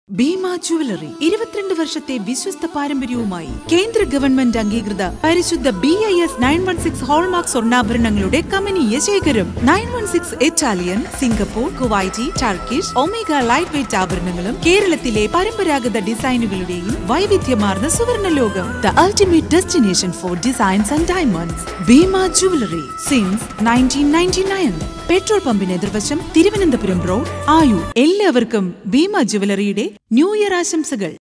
Bhima jewellery ഇരുപത്തിരണ്ട് വർഷത്തെ വിശ്വസ്ത പാരമ്പര്യവുമായി കേന്ദ്ര ഗവൺമെന്റ് അംഗീകൃത പരിശുദ്ധ B I S nine one six hallmark സ്വർണ്ണാഭരണങ്ങളുടെ കമനീയ ശേഖരം nine one six Italian Singapore Kuwaiti Turkish Omega light weight ആഭരണങ്ങളും കേരളത്തിലെ പരമ്പരാഗത ഡിസൈനുകളുടെയും വൈവിധ്യമാർന്ന സുവർണ്ണ ലോകം the ultimate destination for designs and diamonds Bhima jewellery since nineteen ninety nine petrol പമ്പിന് എതിർവശം തിരുവനന്തപുരം റോഡ് ആയു എല്ലാവർക്കും ഭീമ ജുവലറിയുടെ ന്യൂ ഇയർ ആശംസകൾ